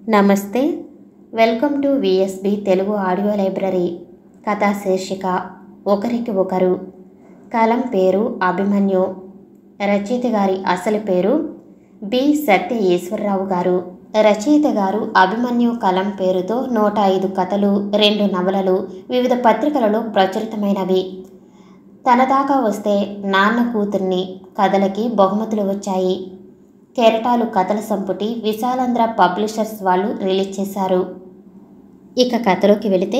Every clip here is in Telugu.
నమస్తే welcome to VSB Telugu audio library కథా శీర్షిక ఒకరికి ఒకరు కలం పేరు అభిమన్యు రచయిత గారి అసలు పేరు బి సత్య ఈశ్వరరావు గారు రచయిత గారు అభిమన్యు కలం పేరుతో నూట ఐదు కథలు రెండు నవలలు వివిధ పత్రికలలో ప్రచురితమైనవి తన దాకా వస్తే నాన్న కూతుర్ని కథలకి బహుమతులు వచ్చాయి కెరటాలు కథల సంపుటి విశాలాంధ్ర పబ్లిషర్స్ వాళ్ళు రిలీజ్ చేశారు ఇక కథలోకి వెళితే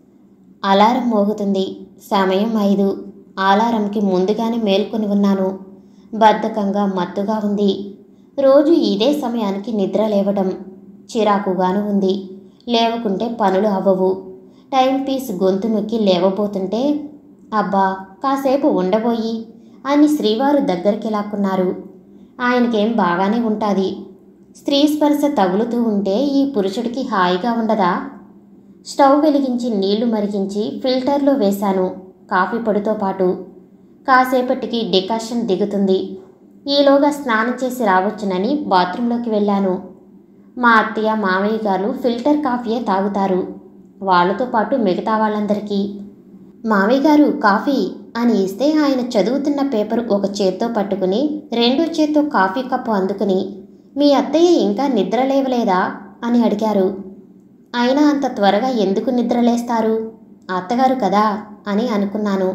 అలారం మోగుతుంది సమయం ఐదు అలారంకి ముందుగానే మేల్కొని ఉన్నాను బద్ధకంగా మత్తుగా ఉంది రోజు ఇదే సమయానికి నిద్ర లేవటం చిరాకుగాను ఉంది లేవకుంటే పనులు అవ్వవు టైం పీస్ గొంతు నొక్కి లేవబోతుంటే అబ్బా కాసేపు ఉండబోయి అని శ్రీవారు దగ్గరికి లాక్కున్నారు ఆయనకేం బాగానే ఉంటుంది స్త్రీ స్పర్శ తగులుతూ ఉంటే ఈ పురుషుడికి హాయిగా ఉండదా స్టవ్ వెలిగించి నీళ్లు మరిగించి ఫిల్టర్లో వేశాను కాఫీ పొడితో పాటు కాసేపటికి డికాషన్ దిగుతుంది ఈలోగా స్నానం చేసి రావచ్చునని బాత్రూంలోకి వెళ్ళాను మా అత్తయ్య మామయ్య గారు ఫిల్టర్ కాఫీయే తాగుతారు వాళ్ళతో పాటు మిగతా వాళ్ళందరికీ మామయ్య గారు కాఫీ అని ఇస్తే ఆయన చదువుతున్న పేపర్ ఒక చేత్తో పట్టుకుని రెండో చేత్తో కాఫీ కప్పు అందుకుని మీ అత్తయ్య ఇంకా నిద్ర లేవలేదా అని అడిగారు అయినా అంత త్వరగా ఎందుకు నిద్రలేస్తారు అత్తగారు కదా అని అనుకున్నాను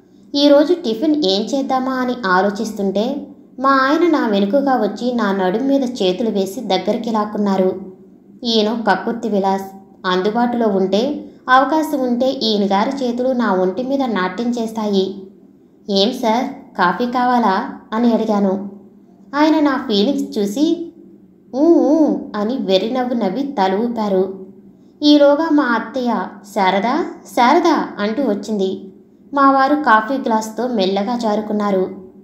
ఈరోజు టిఫిన్ ఏం చేద్దామా అని ఆలోచిస్తుంటే మా ఆయన నా వెనుకగా వచ్చి నా నడుం మీద చేతులు వేసి దగ్గరికి లాక్కున్నారు ఈయన కక్కుర్తి విలాస్ అందుబాటులో ఉంటే అవకాశం ఉంటే ఈయన గారి చేతులు నా ఒంటి మీద నాట్యం చేస్తాయి ఏం సార్ కాఫీ కావాలా అని అడిగాను ఆయన నా ఫీలింగ్స్ చూసి ఊ ఊ అని వెర్రి నవ్వు నవ్వి తల ఊపారు ఈలోగా మా అత్తయ్య శారదా శారదా అంటూ వచ్చింది మా వారు కాఫీ గ్లాస్తో మెల్లగా జారుకున్నారు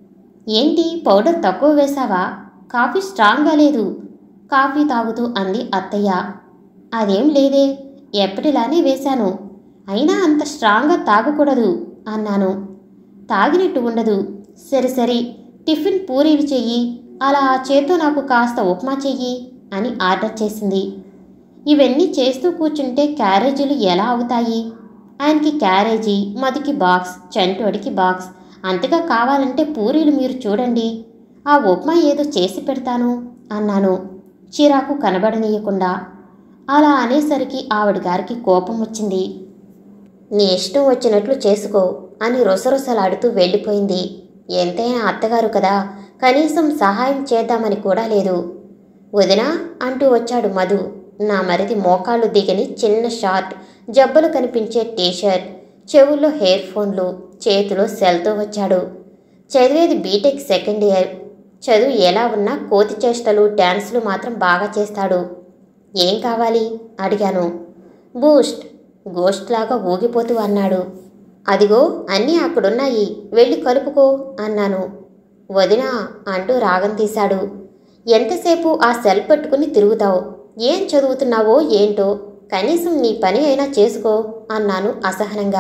ఏంటి పౌడర్ తక్కువ వేశావా కాఫీ స్ట్రాంగ్గా లేదు కాఫీ తాగుతూ అంది అత్తయ్య అదేం లేదే ఎప్పటిలానే వేశాను అయినా అంత స్ట్రాంగ్గా తాగకూడదు అన్నాను తాగినట్టు ఉండదు సరి సరి టిఫిన్ పూరీలు చెయ్యి అలా ఆ చేత్తో నాకు కాస్త ఉప్మా చెయ్యి అని ఆర్డర్ చేసింది ఇవన్నీ చేస్తూ కూర్చుంటే క్యారేజీలు ఎలా అవుతాయి ఆయనకి క్యారేజీ మదికి బాక్స్ చంటోడికి బాక్స్ అంతగా కావాలంటే పూరీలు మీరు చూడండి ఆ ఉప్మా ఏదో చేసి పెడతాను అన్నాను చిరాకు కనబడనీయకుండా అలా అనేసరికి ఆవిడ గారికి కోపం వచ్చింది నీ ఇష్టం వచ్చినట్లు చేసుకో అని రొసరొసలాడుతూ వెళ్ళిపోయింది ఎంతైనా అత్తగారు కదా కనీసం సహాయం చేద్దామని కూడా లేదు వదినా అంటూ వచ్చాడు మధు నా మరిది మోకాళ్ళు దిగని చిన్న షార్ట్ జబ్బలు కనిపించే టీషర్ట్ చెవుల్లో హెయిర్ ఫోన్లు చేతిలో సెల్తో వచ్చాడు చదివేది బీటెక్ సెకండ్ ఇయర్ చదువు ఎలా ఉన్నా కోతి చేష్టలు డ్యాన్సులు మాత్రం బాగా చేస్తాడు ఏం కావాలి అడిగాను బూస్ట్ గోస్ట్ లాగా ఊగిపోతూ అన్నాడు అదిగో అన్నీ అక్కడున్నాయి వెళ్ళి కలుపుకో అన్నాను వదినా అంటూ రాగం తీశాడు ఎంతసేపు ఆ సెల్ పట్టుకుని తిరుగుతావు ఏం చదువుతున్నావో ఏంటో కనీసం నీ పని అయినా చేసుకో అన్నాను అసహనంగా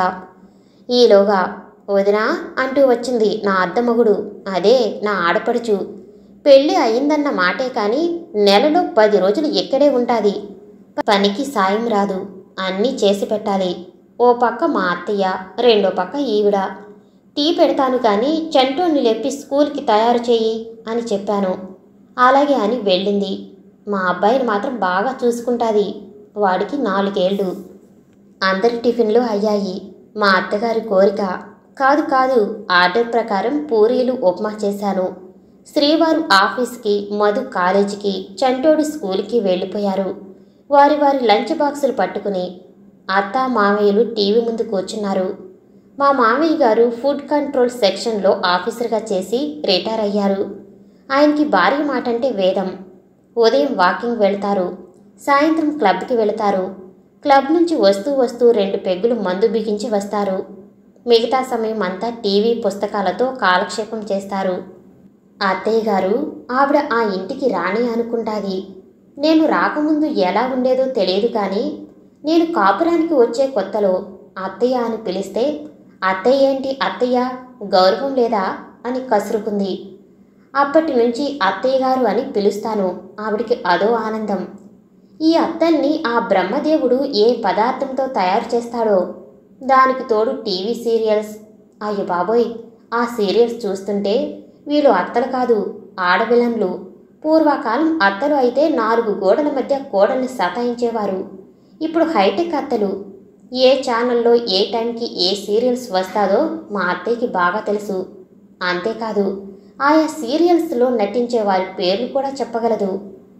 ఈలోగా వదినా అంటూ వచ్చింది నా అద్దమగుడు అదే నా ఆడపడుచు పెళ్ళి అయిందన్న మాటే కానీ నెలలో పది రోజులు ఇక్కడే ఉంటాది పనికి సాయం రాదు అన్నీ చేసి పెట్టాలి ఓ పక్క మా అత్తయ్య రెండో పక్క ఈవిడ టీ పెడతాను కానీ చంటోని లేపి స్కూల్కి తయారు చేయి అని చెప్పాను అలాగే అని వెళ్ళింది మా అబ్బాయిని మాత్రం బాగా చూసుకుంటాది వాడికి నాలుగేళ్ళు అందరి టిఫిన్లు అయ్యాయి మా అత్తగారి కోరిక కాదు కాదు ఆర్డర్ ప్రకారం పూరీలు ఉప్మా చేశాను శ్రీవారు ఆఫీస్కి మధు కాలేజీకి చంటోడు స్కూల్కి వెళ్ళిపోయారు వారి వారి లంచ్ బాక్సులు పట్టుకుని అత్త మామయ్యలు టీవీ ముందు కూర్చున్నారు మా మామయ్య గారు ఫుడ్ కంట్రోల్ సెక్షన్లో ఆఫీసర్గా చేసి రిటైర్ అయ్యారు ఆయనకి భార్య మాట అంటే వేదం ఉదయం వాకింగ్ వెళ్తారు సాయంత్రం క్లబ్కి వెళతారు క్లబ్ నుంచి వస్తూ వస్తూ రెండు పెగ్గులు మందు బిగించి వస్తారు మిగతా సమయం అంతా టీవీ పుస్తకాలతో కాలక్షేపం చేస్తారు అత్తయ్య గారు ఆవిడ ఆ ఇంటికి రాని అనుకుంటాది నేను రాకముందు ఎలా ఉండేదో తెలియదు కానీ నేను కాపురానికి వచ్చే కొత్తలో అత్తయ్య అని పిలిస్తే అత్తయ్య ఏంటి అత్తయ్య గౌరవం లేదా అని కసురుకుంది అప్పటి నుంచి అత్తయ్య గారు అని పిలుస్తాను ఆవిడికి అదో ఆనందం ఈ అత్తల్ని ఆ బ్రహ్మదేవుడు ఏ పదార్థంతో తయారు చేస్తాడో దానికి తోడు టీవీ సీరియల్స్ అయ్యో బాబోయ్ ఆ సీరియల్స్ చూస్తుంటే వీళ్ళు అత్తలు కాదు ఆడవిలన్లు పూర్వకాలం అత్తలు అయితే నాలుగు గోడల మధ్య కోడల్ని సతాయించేవారు ఇప్పుడు హైటెక్ అత్తలు ఏ ఛానల్లో ఏ టైంకి ఏ సీరియల్స్ వస్తాదో మా అత్తయ్యకి బాగా తెలుసు అంతేకాదు ఆయా సీరియల్స్లో నటించే వారి పేర్లు కూడా చెప్పగలదు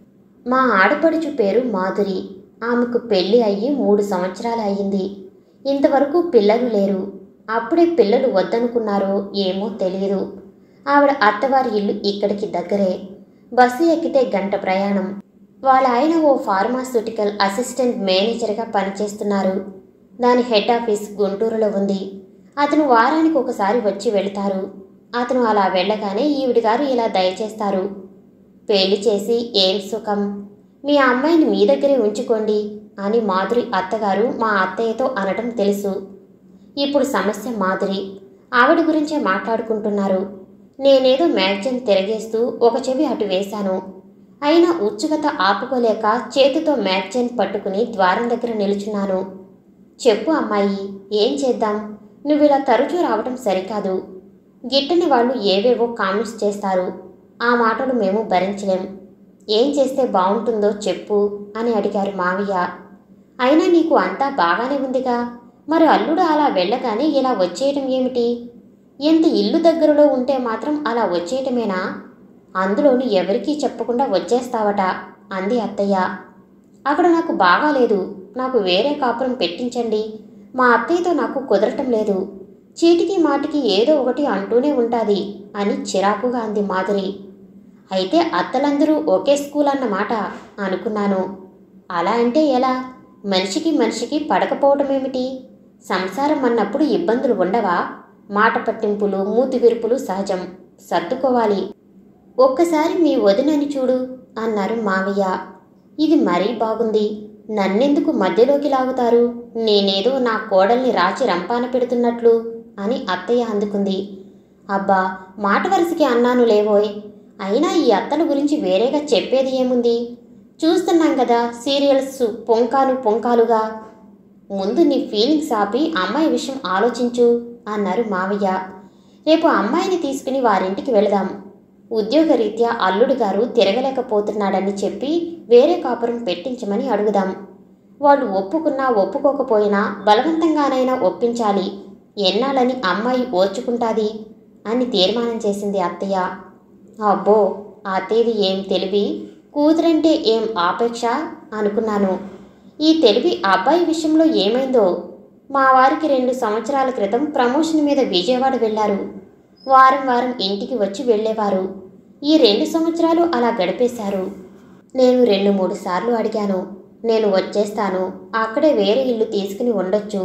మా ఆడపడుచు పేరు మాధురి ఆమెకు పెళ్లి అయ్యి మూడు సంవత్సరాలు అయ్యింది ఇంతవరకు పిల్లలు లేరు అప్పుడే పిల్లలు వద్దనుకున్నారో ఏమో తెలియదు ఆవిడ అత్తవారి ఇల్లు ఇక్కడికి దగ్గరే బస్సు ఎక్కితే గంట ప్రయాణం వాళ్ళ ఆయన ఓ ఫార్మాస్యూటికల్ అసిస్టెంట్ మేనేజర్గా పనిచేస్తున్నారు దాని హెడ్ ఆఫీస్ గుంటూరులో ఉంది అతను వారానికి ఒకసారి వచ్చి వెళతారు అతను అలా వెళ్ళగానే ఈవిడి గారు ఇలా దయచేస్తారు పెళ్లి చేసి ఏం సుఖం మీ అమ్మాయిని మీ దగ్గరే ఉంచుకోండి అని మాధురి అత్తగారు మా అత్తయ్యతో అనడం తెలుసు ఇప్పుడు సమస్య మాధురి ఆవిడ గురించే మాట్లాడుకుంటున్నారు నేనేదో మ్యాగజైన్ తిరగేస్తూ ఒక చెవి అటు వేశాను అయినా ఉత్సుకత ఆపుకోలేక చేతితో మ్యాగజైన్ పట్టుకుని ద్వారం దగ్గర నిలుచున్నాను చెప్పు అమ్మాయి ఏం చేద్దాం నువ్వు ఇలా తరచూ రావటం సరికాదు గిట్టని వాళ్ళు ఏవేవో కామెంట్స్ చేస్తారు ఆ మాటలు మేము భరించలేం ఏం చేస్తే బాగుంటుందో చెప్పు అని అడిగారు మావయ్య అయినా నీకు అంతా బాగానే ఉందిగా మరి అల్లుడు అలా వెళ్ళగానే ఇలా వచ్చేయటం ఏమిటి ఎంత ఇల్లు దగ్గరలో ఉంటే మాత్రం అలా వచ్చేయటమేనా అందులోని ఎవరికీ చెప్పకుండా వచ్చేస్తావట అంది అత్తయ్య అక్కడ నాకు బాగాలేదు నాకు వేరే కాపురం పెట్టించండి మా అత్తయ్యతో నాకు కుదరటం లేదు చీటికి మాటికి ఏదో ఒకటి అంటూనే ఉంటాది అని చిరాకుగా అంది మాధురి అయితే అత్తలందరూ ఒకే స్కూల్ అన్నమాట అనుకున్నాను అలా అంటే ఎలా మనిషికి మనిషికి పడకపోవటమేమిటి సంసారం అన్నప్పుడు ఇబ్బందులు ఉండవా మాట పట్టింపులు మూతి విరుపులు సహజం సర్దుకోవాలి ఒక్కసారి మీ వదినని చూడు అన్నారు మావయ్య ఇది మరీ బాగుంది నన్నెందుకు మధ్యలోకి లాగుతారు నేనేదో నా కోడల్ని రాచి రంపాన పెడుతున్నట్లు అని అత్తయ్య అందుకుంది అబ్బా మాట వరుసకి అన్నాను లేవోయ్ అయినా ఈ అత్తల గురించి వేరేగా చెప్పేది ఏముంది చూస్తున్నాం కదా సీరియల్స్ పొంకాలు పొంకాలుగా ముందు నీ ఫీలింగ్స్ ఆపి అమ్మాయి విషయం ఆలోచించు అన్నారు మావయ్య రేపు అమ్మాయిని తీసుకుని వారింటికి వెళదాం ఉద్యోగరీత్యా అల్లుడు గారు తిరగలేకపోతున్నాడని చెప్పి వేరే కాపురం పెట్టించమని అడుగుదాం వాళ్ళు ఒప్పుకున్నా ఒప్పుకోకపోయినా బలవంతంగానైనా ఒప్పించాలి ఎన్నాళ్ళని అమ్మాయి ఓర్చుకుంటాది అని తీర్మానం చేసింది అత్తయ్య అబ్బో అత్తయ్యది ఏం తెలివి కూతురంటే ఏం ఆపేక్ష అనుకున్నాను ఈ తెలివి అబ్బాయి విషయంలో ఏమైందో మా వారికి రెండు సంవత్సరాల క్రితం ప్రమోషన్ మీద విజయవాడ వెళ్ళారు వారం వారం ఇంటికి వచ్చి వెళ్ళేవారు ఈ రెండు సంవత్సరాలు అలా గడిపేశారు నేను రెండు మూడు సార్లు అడిగాను నేను వచ్చేస్తాను అక్కడే వేరే ఇల్లు తీసుకుని ఉండొచ్చు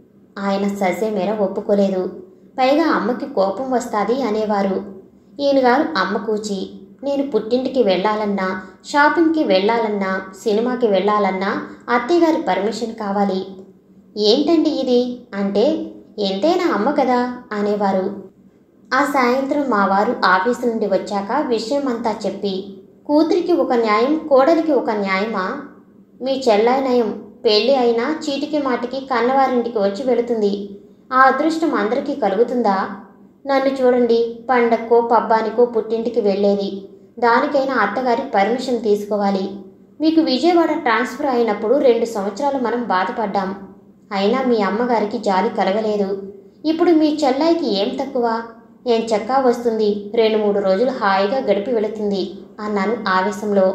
ఆయన సజే మేర ఒప్పుకోలేదు పైగా అమ్మకి కోపం వస్తాది అనేవారు ఈయన గారు అమ్మ కూచి నేను పుట్టింటికి వెళ్ళాలన్నా షాపింగ్కి వెళ్ళాలన్నా సినిమాకి వెళ్ళాలన్నా అత్తయ్య గారి పర్మిషన్ కావాలి ఏంటండి ఇది అంటే ఎంతైనా అమ్మ కదా అనేవారు ఆ సాయంత్రం మా వారు ఆఫీసు నుండి వచ్చాక విషయం అంతా చెప్పి కూతురికి ఒక న్యాయం కోడలికి ఒక న్యాయమా మీ చెల్లాయి నయం పెళ్ళి అయినా చీటికి మాటికి కన్నవారింటికి వచ్చి వెళుతుంది ఆ అదృష్టం అందరికీ కలుగుతుందా నన్ను చూడండి పండక్కో పబ్బానికో పుట్టింటికి వెళ్ళేది దానికైనా అత్తగారి పర్మిషన్ తీసుకోవాలి మీకు విజయవాడ ట్రాన్స్ఫర్ అయినప్పుడు రెండు సంవత్సరాలు మనం బాధపడ్డాం అయినా మీ అమ్మగారికి జాలి కలగలేదు ఇప్పుడు మీ చెల్లాయికి ఏం తక్కువ ఏం చక్కా వస్తుంది రెండు మూడు రోజులు హాయిగా గడిపి వెళుతుంది అన్నాను ఆవేశంలో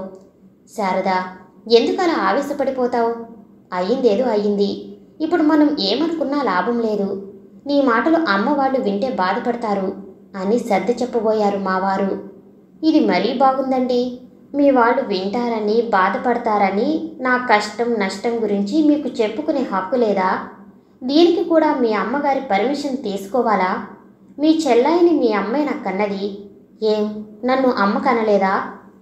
శారదా ఎందుకు అలా ఆవేశపడిపోతావు అయ్యిందేదో అయ్యింది ఇప్పుడు మనం ఏమనుకున్నా లాభం లేదు నీ మాటలు అమ్మ వాళ్ళు వింటే బాధపడతారు అని సర్ది చెప్పబోయారు మావారు ఇది మరీ బాగుందండి మీ వాళ్ళు వింటారని బాధపడతారని నా కష్టం నష్టం గురించి మీకు చెప్పుకునే హక్కు లేదా దీనికి కూడా మీ అమ్మగారి పర్మిషన్ తీసుకోవాలా మీ చెల్లాయిని మీ అమ్మాయి నాకు కన్నది ఏం నన్ను అమ్మ కనలేదా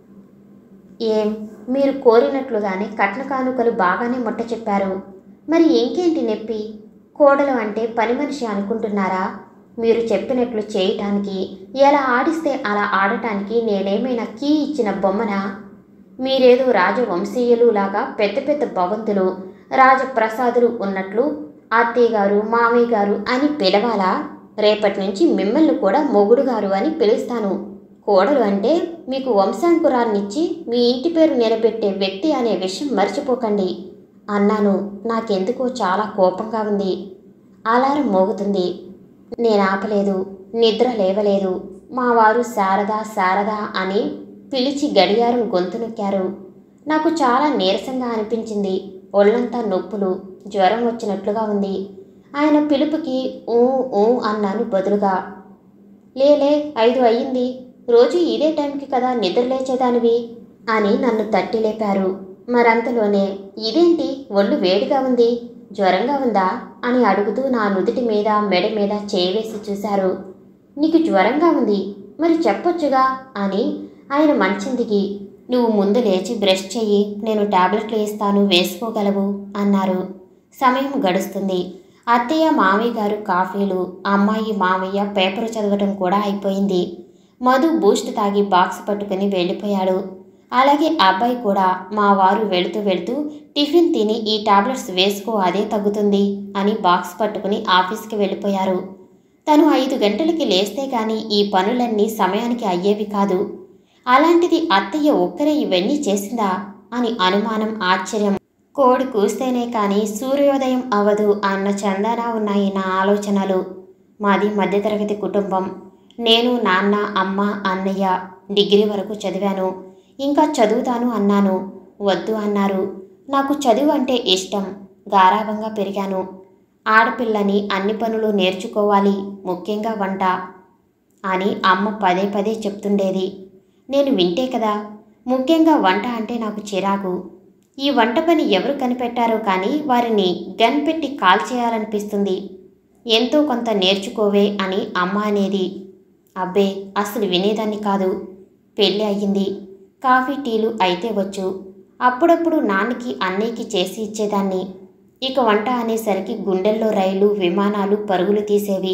ఏం మీరు కోరినట్లుగానే కట్న కానుకలు బాగానే ముట్ట చెప్పారు మరి ఇంకేంటి నొప్పి కోడలు అంటే పని మనిషి అనుకుంటున్నారా మీరు చెప్పినట్లు చేయటానికి ఎలా ఆడిస్తే అలా ఆడటానికి నేనేమైనా కీ ఇచ్చిన బొమ్మనా మీరేదో రాజవంశీయులు లాగా పెద్ద పెద్ద భవంతులు రాజప్రసాదులు ఉన్నట్లు అత్తయ్య గారు మామయ్య గారు అని పిలవాలా రేపటి నుంచి మిమ్మల్ని కూడా మొగుడు గారు అని పిలుస్తాను కోడలు అంటే మీకు వంశాంకురాన్నిచ్చి మీ ఇంటి పేరు నిలబెట్టే వ్యక్తి అనే విషయం మర్చిపోకండి అన్నాను నాకెందుకో చాలా కోపంగా ఉంది అలారం మోగుతుంది నేను ఆపలేదు నిద్ర లేవలేదు మా వారు శారదా శారదా అని పిలిచి గడియారం గొంతు నొక్కారు నాకు చాలా నీరసంగా అనిపించింది ఒళ్ళంతా నొప్పులు జ్వరం వచ్చినట్లుగా ఉంది ఆయన పిలుపుకి ఊ ఊ అన్నాను బదులుగా లేలే ఐదు అయ్యింది రోజు ఇదే టైంకి కదా నిద్ర లేచేదానివి అని నన్ను తట్టి లేపారు మరంతలోనే ఇదేంటి ఒళ్ళు వేడిగా ఉంది జ్వరంగా ఉందా అని అడుగుతూ నా నుదుటి మీద మెడ మీద చేవేసి చూశారు నీకు జ్వరంగా ఉంది మరి చెప్పొచ్చుగా అని ఆయన మంచం దిగి నువ్వు ముందు లేచి బ్రష్ చెయ్యి నేను టాబ్లెట్లు ఇస్తాను వేసుకోగలవు అన్నారు సమయం గడుస్తుంది అత్తయ్య మామయ్య గారు కాఫీలు అమ్మాయి మామయ్య పేపర్ చదవటం కూడా అయిపోయింది మధు బూస్ట్ తాగి బాక్స్ పట్టుకుని వెళ్ళిపోయాడు అలాగే అబ్బాయి కూడా మా వారు వెళుతూ వెళుతూ టిఫిన్ తిని ఈ టాబ్లెట్స్ వేసుకో అదే తగ్గుతుంది అని బాక్స్ పట్టుకుని ఆఫీస్కి వెళ్ళిపోయారు తను ఐదు గంటలకి లేస్తే గాని ఈ పనులన్నీ సమయానికి అయ్యేవి కాదు అలాంటిది అత్తయ్య ఒక్కరే ఇవన్నీ చేసిందా అని అనుమానం ఆశ్చర్యం కోడి కూస్తేనే కానీ సూర్యోదయం అవదు అన్న చందాన ఉన్నాయి నా ఆలోచనలు మాది మధ్యతరగతి కుటుంబం నేను నాన్న అమ్మ అన్నయ్య డిగ్రీ వరకు చదివాను ఇంకా చదువుతాను అన్నాను వద్దు అన్నారు నాకు చదువు అంటే ఇష్టం గారాభంగా పెరిగాను ఆడపిల్లని అన్ని పనులు నేర్చుకోవాలి ముఖ్యంగా వంట అని అమ్మ పదే పదే చెప్తుండేది నేను వింటే కదా ముఖ్యంగా వంట అంటే నాకు చిరాకు ఈ వంట పని ఎవరు కనిపెట్టారో కానీ వారిని గన్ పెట్టి కాల్ చేయాలనిపిస్తుంది ఎంతో కొంత నేర్చుకోవే అని అమ్మ అనేది అబ్బే అసలు వినేదాన్ని కాదు పెళ్ళి అయ్యింది కాఫీ టీలు అయితే వచ్చు అప్పుడప్పుడు నాన్నకి అన్నయ్యకి చేసి ఇచ్చేదాన్ని ఇక వంట అనేసరికి గుండెల్లో రైలు విమానాలు పరుగులు తీసేవి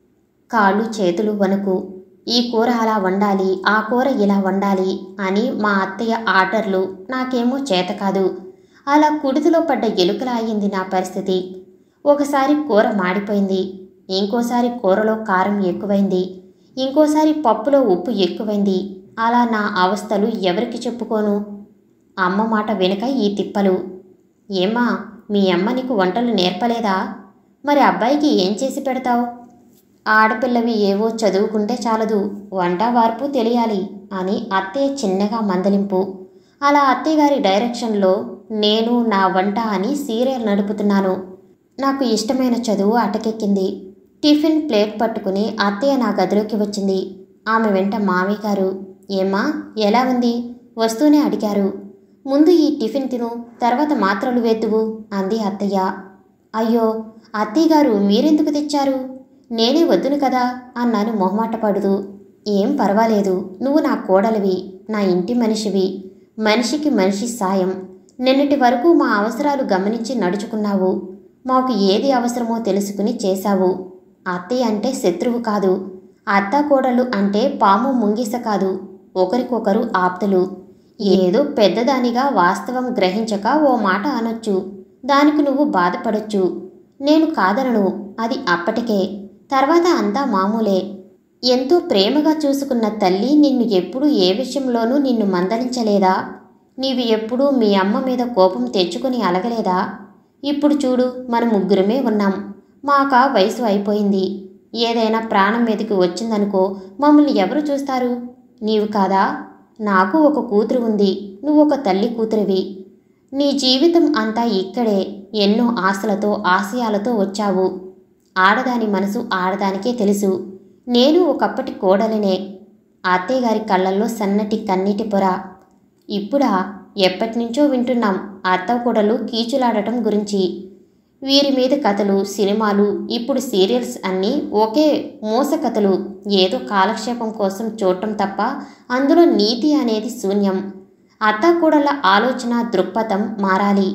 కాళ్ళు చేతులు వణుకు ఈ కూర అలా వండాలి ఆ కూర ఇలా వండాలి అని మా అత్తయ్య ఆర్డర్లు నాకేమో చేత కాదు అలా కుడితిలో పడ్డ ఎలుకలా అయింది నా పరిస్థితి ఒకసారి కూర మాడిపోయింది ఇంకోసారి కూరలో కారం ఎక్కువైంది ఇంకోసారి పప్పులో ఉప్పు ఎక్కువైంది అలా నా అవస్థలు ఎవరికి చెప్పుకోను అమ్మ మాట వెనుక ఈ తిప్పలు ఏమ్మా మీ అమ్మ నీకు వంటలు నేర్పలేదా మరి అబ్బాయికి ఏం చేసి పెడతావు ఆడపిల్లవి ఏవో చదువుకుంటే చాలదు వంట వార్పు తెలియాలి అని అత్తయ్య చిన్నగా మందలింపు అలా అత్తయ్య గారి డైరెక్షన్లో నేను నా వంట అని సీరియల్ నడుపుతున్నాను నాకు ఇష్టమైన చదువు అటకెక్కింది టిఫిన్ ప్లేట్ పట్టుకుని అత్తయ్య నా గదిలోకి వచ్చింది ఆమె వెంట మామయ్య గారు ఏమ్మా ఎలా ఉంది వస్తూనే అడిగారు ముందు ఈ టిఫిన్ తిను తర్వాత మాత్రలు వేద్దువు అంది అత్తయ్య అయ్యో అత్తయ్య గారు మీరెందుకు తెచ్చారు నేనే వద్దును కదా అన్నాను మొహమాట పడుతూ ఏం పర్వాలేదు నువ్వు నా కోడలివి నా ఇంటి మనిషివి మనిషికి మనిషి సాయం నిన్నటి వరకు మా అవసరాలు గమనించి నడుచుకున్నావు మాకు ఏది అవసరమో తెలుసుకుని చేశావు అత్తయ్య అంటే శత్రువు కాదు అత్త కోడలు అంటే పాము ముంగిస కాదు ఒకరికొకరు ఆప్తులు ఏదో పెద్దదానిగా వాస్తవం గ్రహించక ఓ మాట అనొచ్చు దానికి నువ్వు బాధపడొచ్చు నేను కాదనను అది అప్పటికే తర్వాత అంతా మామూలే ఎంతో ప్రేమగా చూసుకున్న తల్లి నిన్ను ఎప్పుడూ ఏ విషయంలోనూ నిన్ను మందలించలేదా నీవు ఎప్పుడూ మీ అమ్మ మీద కోపం తెచ్చుకుని అలగలేదా ఇప్పుడు చూడు మన ముగ్గురమే ఉన్నాం మాకా వయసు అయిపోయింది ఏదైనా ప్రాణం మీదకి వచ్చిందనుకో మమ్మల్ని ఎవరు చూస్తారు నీవు కాదా నాకు ఒక కూతురు ఉంది నువ్వు ఒక తల్లి కూతురివి నీ జీవితం అంతా ఇక్కడే ఎన్నో ఆశలతో ఆశయాలతో వచ్చావు ఆడదాని మనసు ఆడదానికే తెలుసు నేను ఒకప్పటి కోడలినే అత్తయ్య గారి కళ్ళల్లో సన్నటి కన్నీటి పొర ఇప్పుడా ఎప్పటినుంచో వింటున్నాం అత్త కోడలు కీచులాడటం గురించి వీరి మీద కథలు సినిమాలు ఇప్పుడు సీరియల్స్ అన్నీ ఒకే మోస కథలు ఏదో కాలక్షేపం కోసం చూడటం తప్ప అందులో నీతి అనేది శూన్యం అత్త కోడల ఆలోచన దృక్పథం మారాలి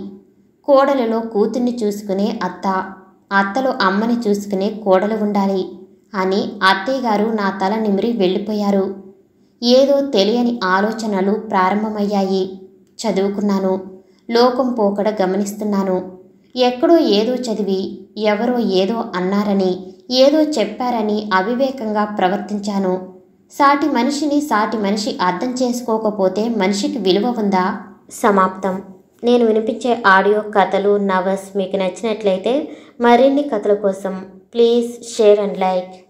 కోడలలో కూతుర్ని చూసుకునే అత్త అత్తలో అమ్మని చూసుకునే కోడలు ఉండాలి అని అత్తయ్య గారు నా తల నిమిరి వెళ్ళిపోయారు ఏదో తెలియని ఆలోచనలు ప్రారంభమయ్యాయి చదువుకున్నాను లోకం పోకడ గమనిస్తున్నాను ఎక్కడో ఏదో చదివి ఎవరో ఏదో అన్నారని ఏదో చెప్పారని అవివేకంగా ప్రవర్తించాను సాటి మనిషిని సాటి మనిషి అర్థం చేసుకోకపోతే మనిషికి విలువ ఉందా సమాప్తం నేను వినిపించే ఆడియో కథలు నవల్స్ మీకు నచ్చినట్లయితే మరిన్ని కథల కోసం ప్లీజ్ షేర్ అండ్ లైక్